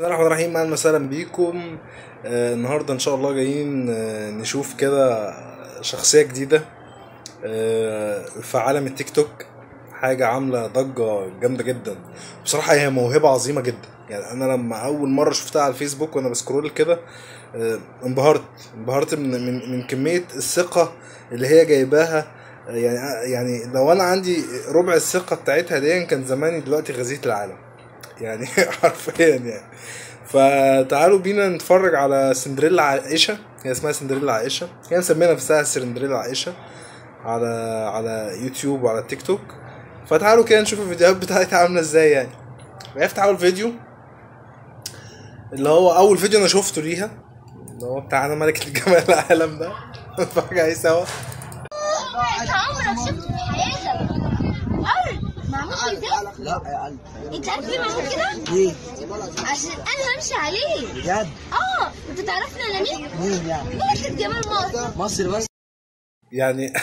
بسم الله الرحمن الرحيم اهلا وسهلا بيكم آه النهارده ان شاء الله جايين آه نشوف كده شخصيه جديده آه في عالم التيك توك حاجه عامله ضجه جامده جدا بصراحه هي موهبه عظيمه جدا يعني انا لما اول مره شفتها على الفيسبوك وانا بسكرول كده آه انبهرت انبهرت من من من كميه الثقه اللي هي جايباها آه، يعني يعني لو انا عندي ربع الثقه بتاعتها دي كان زماني دلوقتي غزيت العالم يعني حرفيا يعني فتعالوا بينا نتفرج على سندريلا عائشة هي اسمها سندريلا عائشة هي مسمية نفسها سندريلا عائشة على على يوتيوب وعلى تيك توك فتعالوا كده نشوف الفيديوهات بتاعتها عاملة ازاي يعني افتح اول فيديو اللي هو اول فيديو انا شفته ليها اللي هو بتاع انا ملكة الجمال العالم ده نتفرج عليه سوا انت عمرك شفت في حياتك ارض معمول ازاي؟ لا يا قلب انت عارف ليه معمول كده؟ ليه؟ عشان انا همشي عليه بجد؟ اه انت تعرفني انا مين؟ مين يعني؟ ملكة جمال مصر مصر بس؟ يعني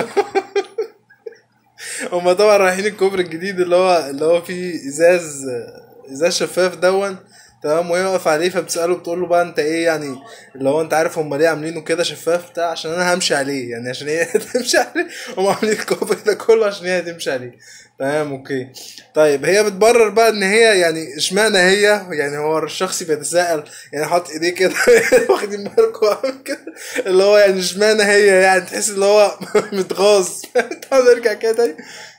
هما طبعا رايحين الكوبري الجديد اللي هو اللي هو فيه ازاز ازاز شفاف دون تمام وهي واقفه عليه فبتساله بتقول له بقى انت ايه يعني اللي هو انت عارف هم ليه عاملينه كده شفاف بتاع عشان انا همشي عليه يعني عشان هي تمشي عليه هم عاملين الكوبري ده كله عشان هي تمشي عليه تمام اوكي طيب هي بتبرر بقى ان هي يعني اشمعنى هي يعني هو الشخص بيتساءل يعني حاطط ايديه كده واخدين بالكم عامل كده اللي هو يعني اشمعنى هي يعني تحس اللي هو متغاظ تعال نرجع كده تاني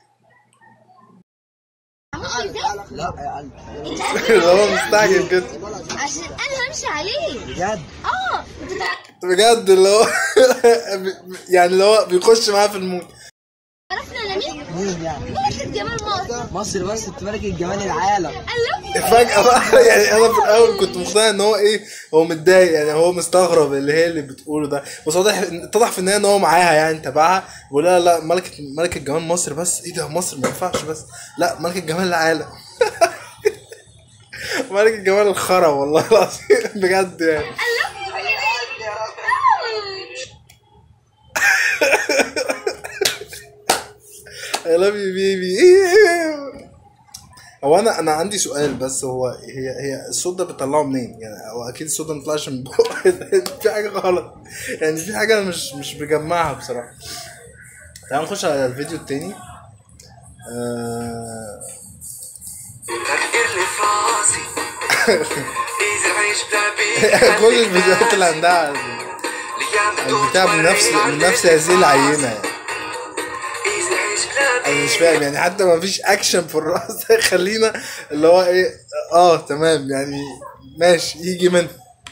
معمول ازاي؟ لا يا قلب انت عارف اللي هو مستعجل كده عشان انا همشي عليه بجد؟ اه انت تعرفني بجد اللي هو يعني اللي هو بيخش معاه في المود انا مين؟ مين يعني؟ ملكة جمال مصر مصر بس انت ملك الجمال العالم الله فجأة بقى يعني أنا في الأول كنت مقتنع إن هو إيه هو متضايق يعني هو مستغرب اللي هي اللي بتقوله ده بس واضح اتضح في النهاية إن هو معاها يعني تبعها بيقول لها لا ملكة ملكة جمال مصر بس إيه ده مصر ما ينفعش بس لا ملكة جمال العالم ملكة جمال الخرا والله العظيم بجد يعني I love you baby هو انا انا عندي سؤال بس هو هي هي الصوت ده بتطلعه منين؟ يعني هو اكيد الصوت ده ما بيطلعش من بقه في حاجه غلط يعني في حاجه انا مش مش مجمعها بصراحه تعال نخش على الفيديو التاني آه... اللي في راسي ايزي العيش بلا بيك كل الفيديوهات اللي عندها الايام البتاع من نفس من نفس هذه العينه يعني ايزي العيش بلا انا مش فاهم يعني حتى ما فيش اكشن في الراس ده يخلينا اللي هو ايه اه تمام يعني ماشي يجي منه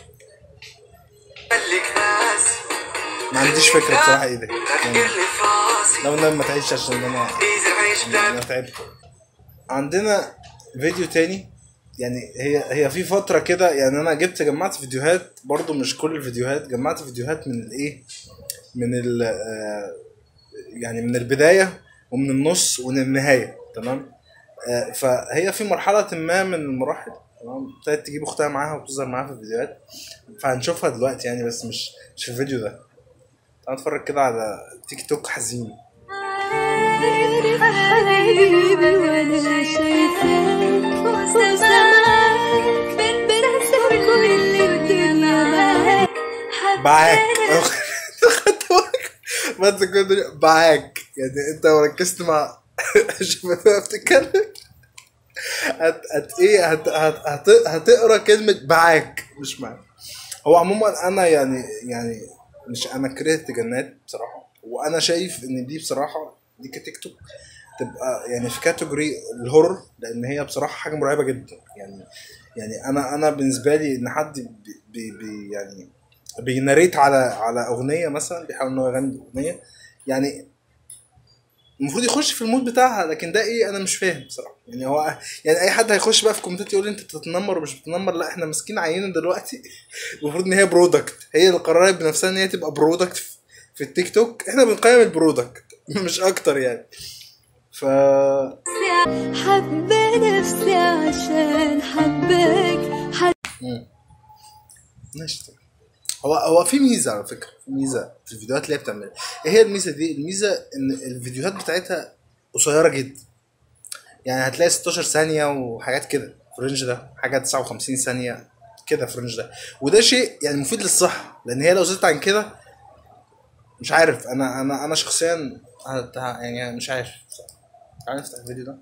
ملك ناس ما عنديش فكره بصراحه ايه ده يعني اللي في راسي لو انا ما تعيش عشان انا ايزي العيش بلا انا تعبت عندنا فيديو تاني يعني هي هي في فتره كده يعني انا جبت جمعت فيديوهات برضو مش كل الفيديوهات جمعت فيديوهات من الايه من ال آه، يعني من البدايه ومن النص ومن النهايه تمام آه، فهي في مرحله ما من المراحل تمام ابتدت تجيب اختها معاها وتظهر معاها في الفيديوهات فهنشوفها دلوقتي يعني بس مش مش في الفيديو ده تعال نتفرج كده على تيك توك حزين حبيبي وانا شايفاك وسامعك من براسك كل الدنيا معاك بعاك خدت بالك بس كنت بعاك يعني انت لو ركزت مع شباب بتتكلم هت هت ايه هت هت هت هتقرا كلمه بعاك مش معاك هو عموما انا يعني يعني مش انا كرهت جنات بصراحه وانا شايف ان دي بصراحه دي كتيك توك تبقى يعني في كاتيجوري الهورر لان هي بصراحه حاجه مرعبه جدا يعني يعني انا انا بالنسبه لي ان حد بي بي بي يعني بيناريت على على اغنيه مثلا بيحاول ان هو يغني اغنيه يعني المفروض يخش في المود بتاعها لكن ده ايه انا مش فاهم بصراحه يعني هو يعني اي حد هيخش بقى في كومنتات يقول انت بتتنمر ومش بتتنمر لا احنا ماسكين عينه دلوقتي المفروض ان هي برودكت هي اللي قررت بنفسها ان هي تبقى برودكت في- في التيك توك احنا بنقيم البرودكت مش اكتر يعني ف حبة نفسي عشان حبك مم. ماشي طيب هو هو في ميزه على فكره في ميزه في الفيديوهات اللي هي بتعملها ايه هي الميزه دي الميزه ان الفيديوهات بتاعتها قصيره جدا يعني هتلاقي 16 ثانيه وحاجات كده في الرينج ده حاجه 59 ثانيه كده في الرينج ده وده شيء يعني مفيد للصحه لان هي لو زادت عن كده مش عارف انا انا انا شخصيا هت- يعني مش عارف تعالى نفتح الفيديو ده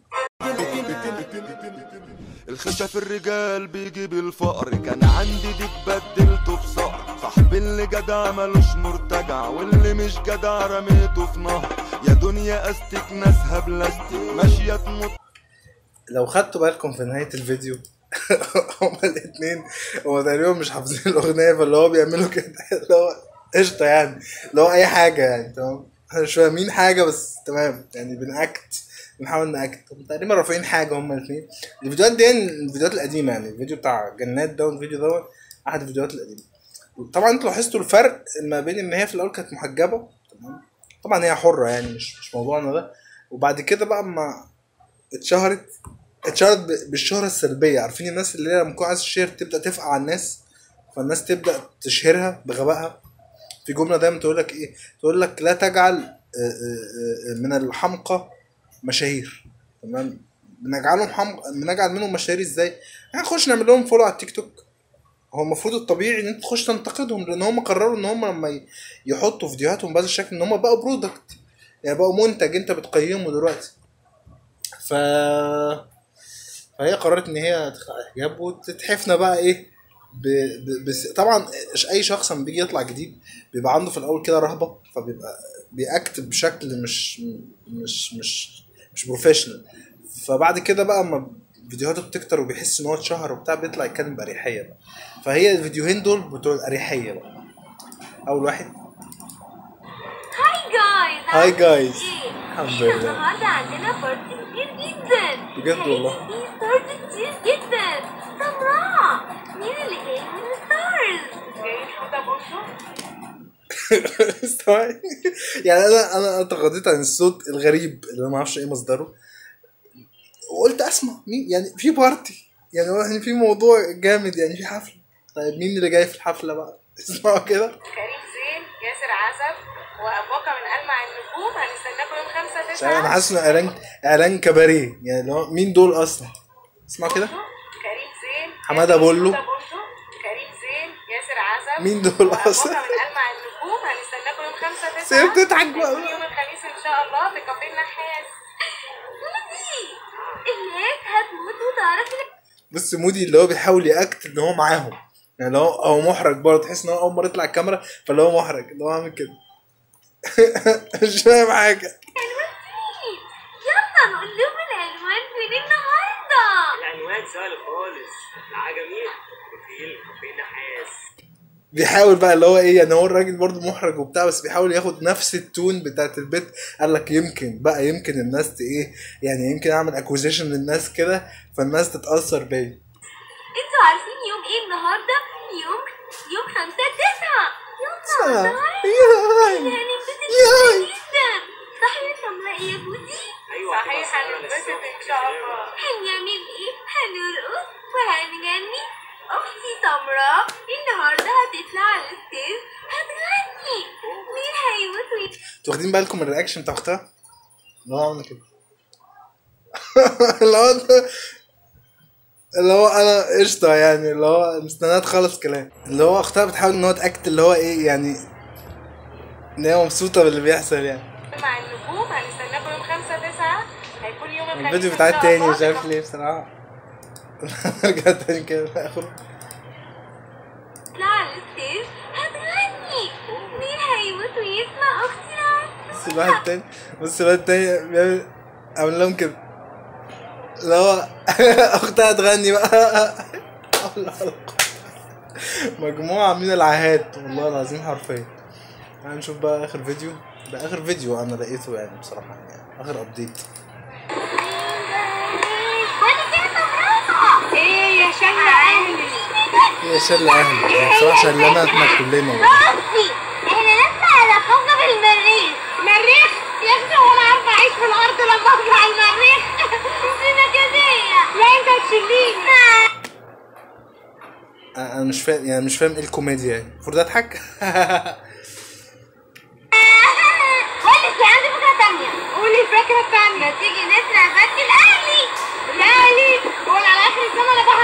الخشة في الرجال بيجيب الفقر كان عندي ديك بدلته بصقر صاحبي اللي جدع ملوش مرتجع واللي مش جدع رميته في نهر يا دنيا استك ناسها بلاستيك ماشية تموت لو خدتوا بالكم في نهايه الفيديو هما الاثنين هما تقريبا مش حافظين الاغنيه فاللي هو بيعملوا كده اللي هو قشطه يعني اللي هو اي حاجه يعني تمام احنا مش فاهمين حاجه بس تمام يعني بنأكت بنحاول نأكت هم تقريبا رافعين حاجه هما الاثنين الفيديوهات دي الفيديوهات القديمه يعني الفيديو بتاع جنات ده والفيديو ده احد الفيديوهات القديمه طبعا انتوا لاحظتوا الفرق ما بين ان هي في الاول كانت محجبه تمام طبعا هي حره يعني مش مش موضوعنا ده وبعد كده بقى اما اتشهرت اتشهرت ب- بالشهرة السلبية عارفين الناس اللي هي لما تكون عايز تشهر تبدأ تفقع على الناس فالناس تبدأ تشهرها بغبائها في جملة دايما تقول لك ايه تقول لك لا تجعل آه، آه، آه، من الحمقى مشاهير تمام بنجعلهم حمق بنجعل منهم مشاهير ازاي احنا نخش نعمل لهم فولو على التيك توك هو المفروض الطبيعي ان انت تخش تنتقدهم لان هم قرروا ان هم لما ي- يحطوا فيديوهاتهم بهذا الشكل ان هم بقوا برودكت يعني بقوا منتج انت بتقيمه دلوقتي ف فهي قررت ان هي تخلع حجاب وتتحفنا بقى ايه ب... ب... بس طبعا اي شخص لما بيجي يطلع جديد بيبقى عنده في الاول كده رهبه فبيبقى بيأكت بشكل مش مش مش مش بروفيشنال فبعد كده بقى اما فيديوهاته بتكتر وبيحس ان هو اتشهر وبتاع بيطلع يتكلم باريحيه بقى فهي الفيديوهين دول بتوع الاريحيه بقى اول واحد هاي جايز هاي جايز الحمد الحمد لله النهارده عندنا بارتي كتير جدا بجد والله. في ستارز كتير جدا سمراء مين اللي جاي من الستارز؟ جاي حوده بوشو استوعب؟ يعني انا انا اتغاضيت عن الصوت الغريب اللي انا ما اعرفش ايه مصدره وقلت اسمع مين يعني في بارتي يعني هو يعني في موضوع جامد يعني في حفله طيب مين اللي جاي في الحفله بقى اسمعوا كده كريم زين ياسر عزب وابوكا من ألمع النجوم هنستناكم يوم 5 مش عارف، 9 انا حاسس انه اعلان اعلان كباريه يعني اللي هو مين دول اصلا اسمعوا كده كريم زين حمادة بولو. حمادة بولو، كريم زين ياسر عزب مين دول وابوكا اصلا من ألمع النجوم هنستناكم يوم 5 9 بس هي بتضحك بقى. هيكون يوم الخميس ان شاء الله في كافيه النحاس مودي الناس هتموت وتعرف ان بص مودي اللي هو بيحاول ياكت ان هو معاهم يعني اللي هو هو محرج برضه تحس ان هو اول مره يطلع الكاميرا فاللي هو محرج اللي هو عامل كده مش فاهم حاجه يلا نقول لهم العنوان فين النهارده العنوان سهل خالص العجمي كافيه كافيه نحاس بيحاول بقى اللي هو ايه يعني هو الراجل برضه محرج وبتاع بس بيحاول ياخد نفس التون بتاعت البيت قال لك يمكن بقى يمكن الناس ت- ايه يعني يمكن اعمل اكوزيشن للناس كده فالناس تتاثر بيا انتوا عارفين يوم ايه النهارده يوم يوم 5 9 يلا ياي. يعني ياي. جدا صحيح سمراء يا بودي ايوه صحيح هنتبسط ان شاء الله هنعمل ايه هنرقص وهنغني اختي سمراء النهارده هتطلع على الستيج هتغني مين هيموت وي- انتوا واخدين بالكم من الرياكشن بتاع اختها؟ اللي هو عامل كده اللي هو انت- اللي هو انا قشطه يعني اللي هو مستناها تخلص كلام اللي هو اختها بتحاول ان هو تاكت اللي هو ايه يعني ان هي مبسوطه باللي بيحصل يعني مع النجوم هنستناكم يوم 5 9 هيكون يوم الخميس الفيديو إن بتاع شاء التاني الله مش في عارف كافيه ليه بصراحه رجع تاني كده في اخره تطلع على الستيج هتغني مين هيموت ويسمع اختي العسل بص الواحد التاني بص الواحد التاني بيعمل عامل لهم كده اللي هو اختها تغني بقى الله الله. مجموعة من العاهات والله العظيم حرفيا تعال نشوف بقى اخر فيديو ده اخر فيديو انا لقيته يعني بصراحة يعني اخر ابديت ايه يا شلة اهلي هي شلة اهلي يعني بصراحة شلناتنا كلنا والله. بصي احنا لسه على كوكب المريخ مريخ يا اختي هو انا عارفه اعيش في الارض لما اطلع المريخ انت كده لا انت هتشيليني انا مش فاهم يعني مش فاهم ايه الكوميديا يعني المفروض اضحك بقول لك عندي فكره تانية قولي الفكره التانية تيجي نسرق بنك الاهلي الاهلي قول على اخر الزمن ابقى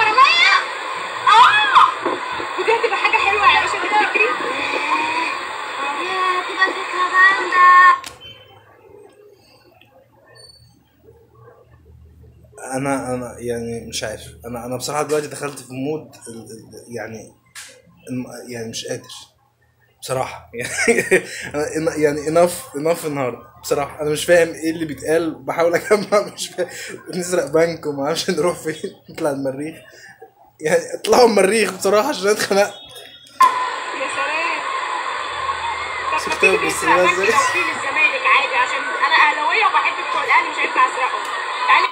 انا انا انا يعني مش عارف انا انا بصراحه دلوقتي دخلت في مود ال- ال- يعني الم- يعني مش قادر بصراحه يعني أنا يعني اناف اناف النهارده بصراحه انا مش فاهم ايه اللي بيتقال بحاول اجمع مش فاهم نسرق بنك وما اعرفش نروح فين نطلع المريخ يعني اطلعوا المريخ بصراحه عشان انا اتخنقت يا سلام طب ما شفت تيجي بس نسرق بس- بنك لو في للزمالك عادي عشان انا اهلاويه وبحب بتوع الاهلي مش هينفع اسرقهم تعالي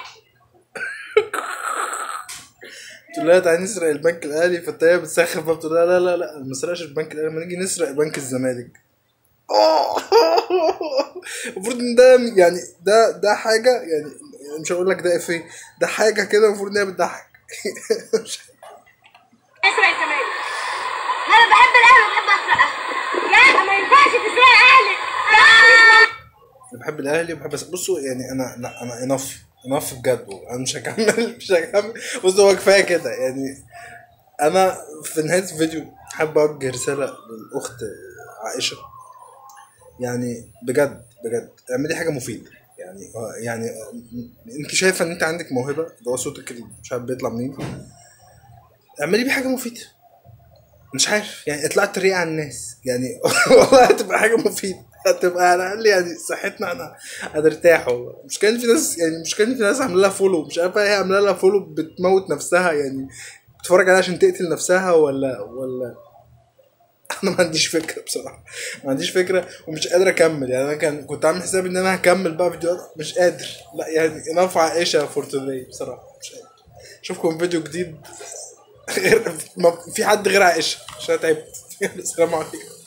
قلت لها تعالى نسرق البنك الاهلي فانت هي بتسخف بقى بتقول لها لا لا لا ما نسرقش البنك الاهلي ما نيجي نسرق بنك الزمالك آه. المفروض ان ده يعني ده ده حاجه يعني مش هقول لك ده افيه ده حاجه كده المفروض ان هي بتضحك مش نسرق الزمالك انا بحب الاهلي وبحب اسرقها لا ما ينفعش تسرق اهلي انا بحب الاهلي وبحب أس- بصوا يعني انا لا انا انف انف بجد انا مش هكمل مش هكمل بصوا هو كفايه كده يعني انا في نهايه الفيديو حابب اوجه رساله للاخت عائشه يعني بجد بجد اعملي حاجه مفيده يعني يعني انت شايفه ان انت عندك موهبه ده هو صوتك اللي مش عارف بيطلع منين اعملي بيه حاجه مفيده مش عارف يعني اطلع تريق على الناس يعني والله هتبقى حاجه مفيده هتبقى على الاقل يعني صحتنا انا هنرتاح والله مش كان في ناس يعني مش كان في ناس عامله لها فولو مش عارفه هي عامله لها فولو بتموت نفسها يعني بتتفرج عليها عشان تقتل نفسها ولا ولا انا ما عنديش فكره بصراحه ما عنديش فكره ومش قادر اكمل يعني انا كان كنت عامل حسابي ان انا هكمل بقى فيديوهات مش قادر لا يعني انف عائشه فور توداي بصراحه مش قادر اشوفكم فيديو جديد غير ما في حد غير عائشه عشان أنا تعبت السلام عليكم